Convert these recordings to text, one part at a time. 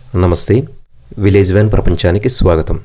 నమస్తే village van ప్రపంచానికి స్వాగతం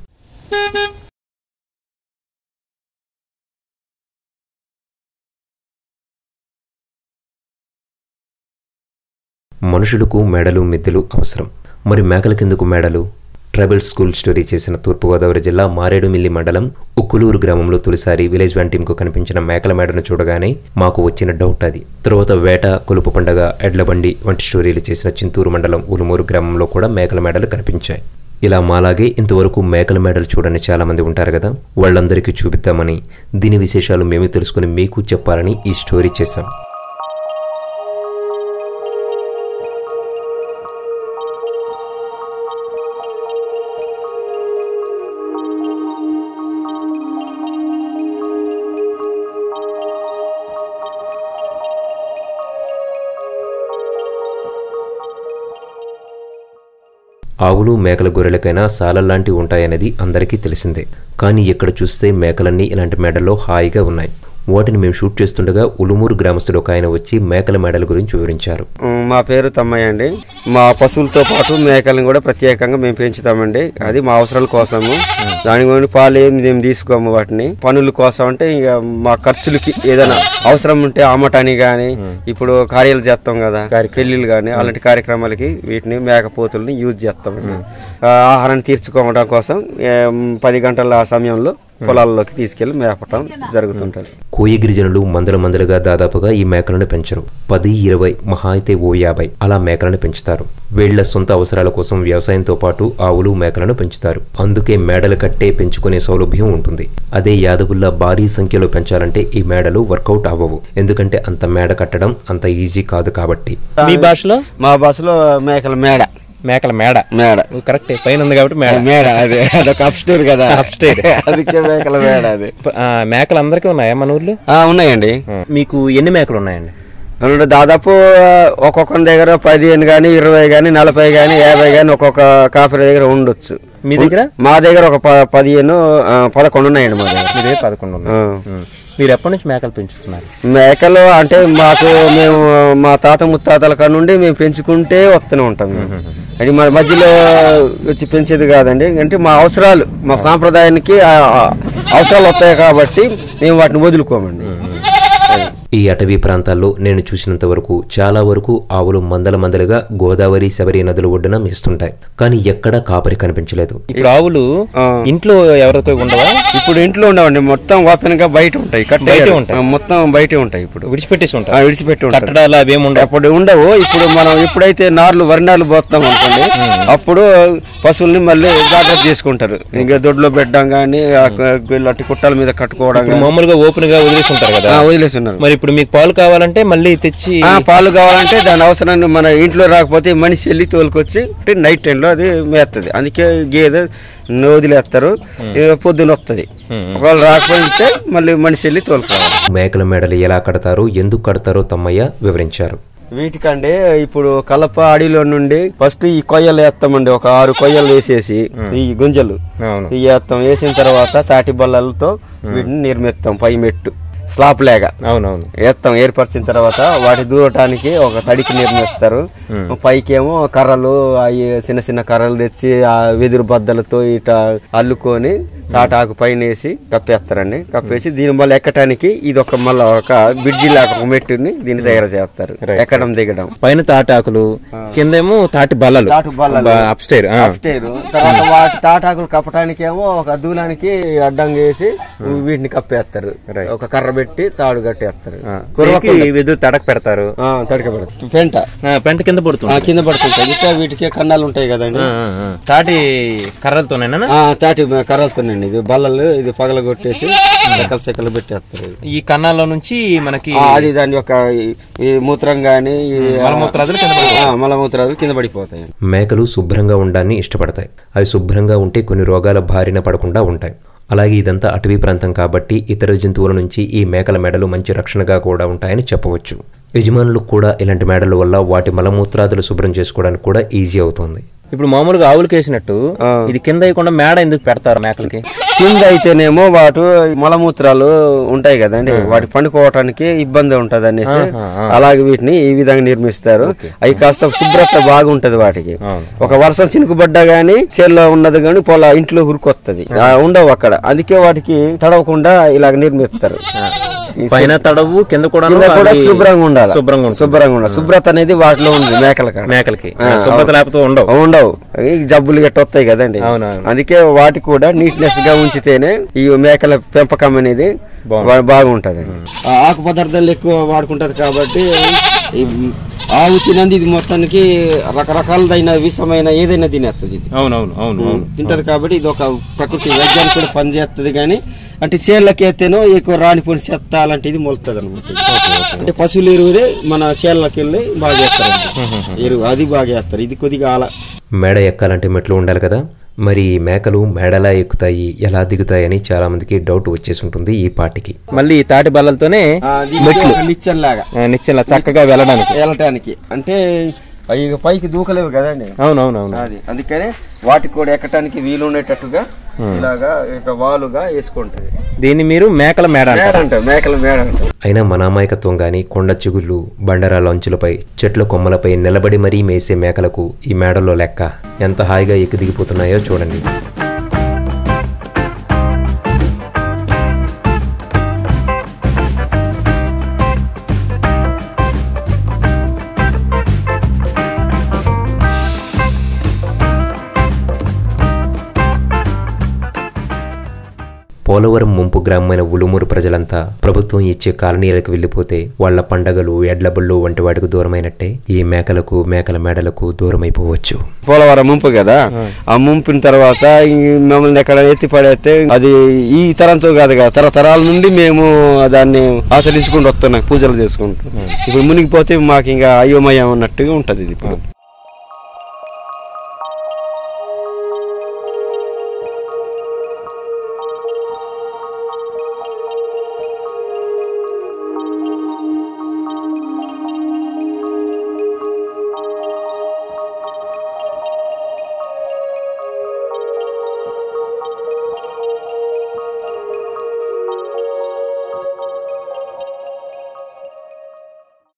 మనుషులకు మేడలు మిద్దెలు అవసరం మరి మేకల కిందకు మేడలు ట్రైబల్ స్కూల్ స్టోరీ చేసిన తూర్పుగోదావరి జిల్లా మారేడుమిల్లి మండలం ఉక్కులూరు గ్రామంలో తొలిసారి విలేజ్ వ్యాన్ టీంకు కనిపించిన మేకల మేడను చూడగానే మాకు వచ్చిన డౌట్ అది తర్వాత వేట కొలుపు పండగ ఎడ్లబండి వంటి స్టోరీలు చేసిన చింతూరు మండలం ఉలుమూరు గ్రామంలో కూడా మేకల మేడలు కనిపించాయి ఇలా మాలాగే ఇంతవరకు మేకల మేడలు చూడని చాలా మంది ఉంటారు కదా వాళ్ళందరికీ చూపిద్దామని దీని విశేషాలు మేము తెలుసుకుని మీకు చెప్పాలని ఈ స్టోరీ చేశాం ఆవులు మేకల గొర్రెలకైనా సాలల్లాంటివి ఉంటాయనేది అందరికీ తెలిసిందే కానీ ఇక్కడ చూస్తే మేకలన్నీ ఇలాంటి మేడల్లో హాయిగా ఉన్నాయి వాటిని మేము షూట్ చేస్తుండగా ఉలుమూరు గ్రామస్తుడు ఒక ఆయన వచ్చి మేకల మేడల గురించి వివరించారు ఉమ్, మా పేరు తమ్మయ్య అండి మా పశువులతో పాటు మేకలను కూడా ప్రత్యేకంగా మేము పెంచుతామండి అది మా అవసరాల కోసము దాని గురించి పాలు ఏమి మేము తీసుకోము వాటిని పనుల కోసం అంటే ఇక మా ఖర్చులకి ఏదైనా అవసరం ఉంటే అమ్మటానికి గాని ఇప్పుడు కార్యాలు చేస్తాం కదా పెళ్లిళ్ళు గాని అలాంటి కార్యక్రమాలకి వీటిని మేకపోతుల్ని యూజ్ చేస్తాం ఆ, ఆహారాన్ని తీర్చుకోవడం కోసం ఏం, పది గంటల సమయంలో పొలాల్లోకి తీసుకెళ్లి మేపటం జరుగుతుంటది కోయి గిరిజనులు మందల మందలుగా దాదాపుగా ఈ మేకలను పెంచరు పది ఇరవై మహా అయితే ఓ యాభై అలా మేకలను పెంచుతారు వీళ్ల సొంత అవసరాల కోసం వ్యవసాయంతో పాటు ఆవులు మేకలను పెంచుతారు అందుకే మేడలు కట్టే పెంచుకునే సౌలభ్యం ఉంటుంది అదే యాదవుల్లా భారీ సంఖ్యలో పెంచాలంటే ఈ మేడలు వర్కౌట్ అవ్వవు ఎందుకంటే అంత మేడ కట్టడం అంత ఈజీ కాదు కాబట్టి మీ భాషలో మా బస్సులో మేకల మేడ మేకల మేడ మేడ కరెక్టే పైన ఉంది కాబట్టి మేడ మేడ అదే అదొక అప్స్టేర్ కదా Upstairs. అందుకే మేకల మేడ అది ఆ, మేకలు అందరికీ ఉన్నాయా మన ఊర్లో ఆ, ఉన్నాయండి మీకు ఎన్ని మేకలు ఉన్నాయండి అందులో దాదాపు ఒక్కొక్కరి దగ్గర పదిహేను గాని ఇరవై గాని నలభై గాని యాభై గాని ఒక్కొక్క కాపరి దగ్గర ఉండొచ్చు మీ దగ్గర మా దగ్గర ఒక ప- పదిహేను ఆ, పదకొండు ఉన్నాయండి మా దగ్గర మీ దగ్గర పదకొండు ఉన్నాయి ఆ. ఉం. మీరు ఎప్పటి నుంచి మేకలు పెంచుతున్నారు మేకలు అంటే మాకు మేము మా తాత ముత్తాతల కాడ నుండి మేము పెంచుకుంటే వస్తూనే ఉంటాం మేము అది మన మధ్యలో వచ్చి పెంచేది కాదండి అంటే మా అవసరాలు మా సాంప్రదాయానికి ఆ- ఆ అవసరాలు వస్తాయి కాబట్టి మేము వాటిని వదులుకోమండి ఈ అటవీ ప్రాంతాల్లో నేను చూసినంత వరకు చాలా వరకు ఆవులు మందల మందలుగా గోదావరి శబరి నదుల ఒడ్డున మేస్తుంటాయి కానీ ఎక్కడా కాపరి కనిపించలేదు ఇప్పుడు ఆవులు ఆ. ఇంట్లో ఎవరితో ఉండవా ఇప్పుడు ఇంట్లో ఉండవండి మొత్తం ఓపెన్ గా బయట ఉంటాయి కట్టే బయటే ఉంటాయి. ఆ, మొత్తం బయటే ఉంటాయి ఇప్పుడు విడిచిపెట్టేసి ఆ, ఉంటారు విడిచిపెట్టి ఉంటారు కట్టడాలు అవేమి ఉండవు అప్పుడు ఉండవు ఇప్పుడు మనం ఎప్పుడైతే నార్లు వరి నార్లు పోస్తాం అనుకోండి అప్పుడు పశువుల్ని మళ్ళీ జాగ్రత్త చేసుకుంటారు ఇంకా దొడ్లో పెట్టడం కానీ అట్టి కుట్టాల మీద కట్టుకోవడం ఇప్పుడు గానీ. మామూలుగా ఓపెన్ గా వదిలేసి ఉంటారు కదా ఆ, వదిలేసి ఉన్నారు మరి ఇప్పుడు మీకు పాలు కావాలంటే మళ్ళీ తెచ్చి ఆ, పాలు కావాలంటే దాని అవసరాన్ని మన ఇంట్లో రాకపోతే మనిషి వెళ్ళి తోలుకొచ్చి అంటే నైట్ టైంలో అది మేస్తుంది అందుకే గేదె వదిలేస్తారు ఇక పొద్దున వస్తుంది ఒకవేళ రాకపోతే మళ్ళీ మనిషి వెళ్ళి తోలుకోవాలి మేకల మేడలు ఎలా కడతారో ఎందుకు కడతారో తమ్మయ్య వివరించారు వీటికంటే ఇప్పుడు కలప అడవిలో నుండి ఫస్ట్ ఈ కొయ్యలు వేస్తామండి ఒక ఆరు కొయ్యలు వేసేసి ఈ గుంజలు అవును ఇవి వేస్తాం వేసిన తర్వాత తాటి బల్లలతో వీటిని నిర్మిస్తాం పై మెట్టు స్లాప్ లేగా అవునవును వేస్తాం ఏర్పరిచిన తర్వాత వాటి దూరటానికి ఒక తడికి నిర్మిస్తారు పైకేమో కర్రలు అవి చిన్న చిన్న కర్రలు తెచ్చి ఆ వెదురు బద్దలతో ఇట అల్లుకొని తాటాకు పైన వేసి కప్పేస్తారండి కప్పేసి దీని వల్ల ఎక్కటానికి ఇది ఒక మళ్ళీ ఒక బ్రిడ్జి లాగా ఒక మెట్టుని దీన్ని తయారు చేస్తారు ఎక్కడం దిగడం పైన తాటాకులు కిందేమో తాటి బల్లలు తాటు బల్లలు. అప్స్టైర్ అప్స్టైర్ తర్వాత వాటి తాటాకులు కప్పటానికేమో ఒక దూలానికి అడ్డంగా వేసి వీటిని కప్పేస్తారు ఒక కర్ర పెట్టి తాడు కట్టేస్తారు కుర్రకుండా విద్యుత్ తడక పెడతారు ఆ, తడిక పెడతారు పెంట ఆ, పెంట కింద పడుతుంది ఆ, కింద పడుతుంటాయి ఇంకా వీటికి కన్నాలు ఉంటాయి కదండి ఆ, ఆ. తాటి కర్రలతోనేనా ఆ తాటి కర్రలతోనండి ఇది బల్లలు ఇది పగల కొట్టేసి సెకలు సెకలు పెట్టేస్తారు ఈ కన్నాల్లో నుంచి మనకి ఆ, అది దాని యొక్క ఈ- ఈ మూత్రం గాని ఈ మలమూత్రాదులు కింద ఆ, మలమూత్రాలు కింద పడిపోతాయి మేకలు శుభ్రంగా ఉండడాన్ని ఇష్టపడతాయి అవి శుభ్రంగా ఉంటే కొన్ని రోగాల బారిన పడకుండా ఉంటాయి అలాగే ఇదంతా అటవీ ప్రాంతం కాబట్టి ఇతర జంతువుల నుంచి ఈ మేకల మెడలు మంచి రక్షణగా కూడా ఉంటాయని చెప్పవచ్చు యజమానులకు కూడా ఇలాంటి మేడల వల్ల వాటి మలమూత్రాదులు శుభ్రం చేసుకోవడానికి కూడా ఈజీ అవుతుంది ఇప్పుడు మామూలుగా ఆవులకి వేసినట్టు ఇది కింద వేయకుండా మేడ ఎందుకు పెడతారు మేకలకి కింద అయితేనేమో వాటి మలమూత్రాలు ఉంటాయి కదండి వాటి పండుకోవటానికి ఇబ్బంది ఉంటది అనేసి అలాగే వీటిని ఈ విధంగా నిర్మిస్తారు అవి కాస్త శుభ్రత బాగుంటది వాటికి ఒక వర్షం చినుకుపడ్డా గానీ చేల్లో ఉన్నది గానీ పొల ఇంట్లో ఉరుకొత్తది ఆ, ఉండవు అక్కడ అందుకే వాటికి తడవకుండా ఇలాగ నిర్మిస్తారు ఈ పైన తడవు కింద కూడా కింద కూడా శుభ్రంగా ఉండాలి శుభ్రంగా ఉంటుంది శుభ్రంగా ఉండాలి శుభ్రత అనేది వాటిలో ఉంది మేకల కాడ మేకలకి ఆ, శుభ్రత లేకపోతే ఉండవు ఉండవు ఈ జబ్బులు గట్ట వస్తాయి కదండి అవునవును. అందుకే వాటి కూడా నీట్నెస్ గా ఉంచితేనే ఈ మేకల పెంపకం అనేది బా- బాగుంటది ఆ ఆకు పదార్థాలు ఎక్కువ వాడుకుంటది కాబట్టి ఈ ఆవు తినంది ఇది మొత్తానికి రకరకాలదైన విషమైన ఏదైనా తినేస్తుంది ఇది అవునవును అవును అవును తింటది కాబట్టి ఇది ఒక ప్రకృతి వైద్యానికి కూడా పనిచేస్తుంది కానీ అంటే చేళ్ళకి ఎత్తేనో ఎక్కువ రానిపోయిన చెత్త అలాంటిది మొలుతుంది అనమాట అంటే పశువుల ఎరువులే మన చేళ్ళకి వెళ్ళి బాగా చేస్తారు ఎరువు అది బాగా చేస్తారు ఇది కొద్దిగా అలా మేడ ఎక్కాలంటే మెట్లు ఉండాలి కదా మరి ఈ మేకలు మేడలా ఎక్కుతాయి ఎలా దిగుతాయని చాలా మందికి డౌట్ వచ్చేసి ఉంటుంది ఈ పాటికి మళ్ళీ ఈ తాటి బల్లలతోనే నిచ్చన్ లాగా నిశ్చల చక్కగా వెళ్ళడానికి వెళ్ళటానికి అంటే అవి ఇక పైకి దూకలేవు కదండి అవునవునవును అది అందుకనే వాటికి కూడా ఎక్కటానికి వీలు ఉండేటట్టుగా ఇలాగా ఇక వాలుగా వేసుకుంటది దీన్ని మీరు మేకల మేడ అంటారు మేడ అంటారు మేకల మేడ అంటారు అయినా మన అమాయకత్వం గాని కొండ చిగుళ్ళు బండరాల అంచులపై చెట్ల కొమ్మలపై నిలబడి మరీ మేసే మేకలకు ఈ మేడలో లెక్క ఎంత హాయిగా ఎక్కి దిగిపోతున్నాయో చూడండి పోలవరం ముంపు గ్రామమైన ఉలుమూరు ప్రజలంతా ప్రభుత్వం ఇచ్చే కాలనీలకు వెళ్ళిపోతే వాళ్ళ పండగలు ఎడ్లబళ్ళు వంటి వాటికి దూరమైనట్టే ఈ మేకలకు మేకల మేడలకు దూరమైపోవచ్చు పోలవరం ముంపు కదా ఆ ముంపిన తర్వాత ఈ మమ్మల్ని ఎక్కడ ఎత్తి పడేస్తే అది ఈ తరంతో కాదు కదా తరతరాల నుండి మేము దాన్ని ఆచరించుకుంటూ వస్తున్నాం పూజలు చేసుకుంటూ ఇప్పుడు మునిగిపోతే మాకు ఇంకా అయోమయం అన్నట్టుగా ఉంటది ఇది ఇప్పుడు